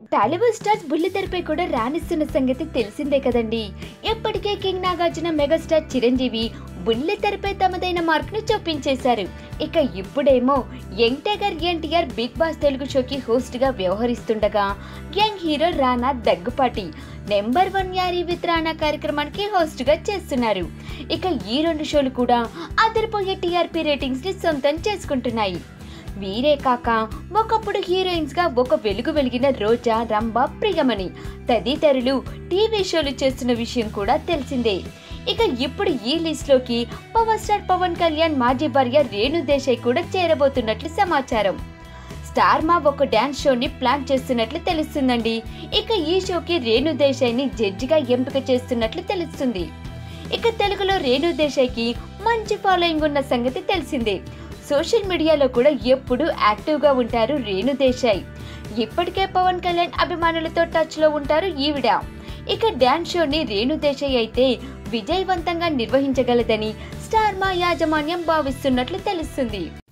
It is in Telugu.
టాలీవుడ్ స్టార్స్ బుల్లితెరపై కూడా రాణిస్తున్న సంగతి తెలిసిందే కదండి ఇప్పటికే కింగ్ నాగార్జున మెగాస్టార్ చిరంజీవి బుల్లితెరపై తమదైన మార్క్ ను చూపించేశారు ఇక ఇప్పుడేమో young tiger NTR big boss Telugu షోకి హోస్ట్ గా వ్యవహరిస్తుండగా young hero Rana Daggubati number one Yaari with Rana కార్యక్రమానికి హోస్ట్ గా చేస్తున్నారు ఇక ఈ రెండు షోలు కూడా అదిరిపోయే టీఆర్పీ రేటింగ్స్ ని సొంతం చేసుకుంటున్నాయి వీరే కాక ఒకప్పుడు హీరోయిన్స్ గా ఒక వెలుగు వెలిగిన రోజా రంభ ప్రియమణి తదితరులు టీవీ షోలు చేస్తున్న విషయం కూడా తెలిసిందే ఇక ఇప్పుడు ఈ లిస్ట్ లోకి పవర్ స్టార్ పవన్ కళ్యాణ్ మాజీ భార్య రేణు దేశాయ్ కూడా చేరబోతున్నట్లు సమాచారం స్టార్ మా ఒక డ్యాన్స్ షోని ప్లాన్ చేస్తున్నట్లు తెలుస్తుందండి ఇక ఈ షోకి రేణు దేశాయ్ని జడ్జిగా ఎంపిక చేస్తున్నట్లు తెలుస్తుంది ఇక తెలుగులో రేణు దేశాయ్కి మంచి ఫాలోయింగ్ ఉన్న సంగతి తెలిసిందే సోషల్ మీడియాలో కూడా ఎప్పుడూ యాక్టివ్గా ఉంటారు రేణు దేశాయ్ ఇప్పటికే పవన్ కళ్యాణ్ అభిమానులతో టచ్లో ఉంటారు ఈవిడ ఇక డ్యాన్స్ షోని రేణు దేశాయ్ అయితే విజయవంతంగా నిర్వహించగలదని స్టార్ మా యాజమాన్యం భావిస్తున్నట్లు తెలుస్తుంది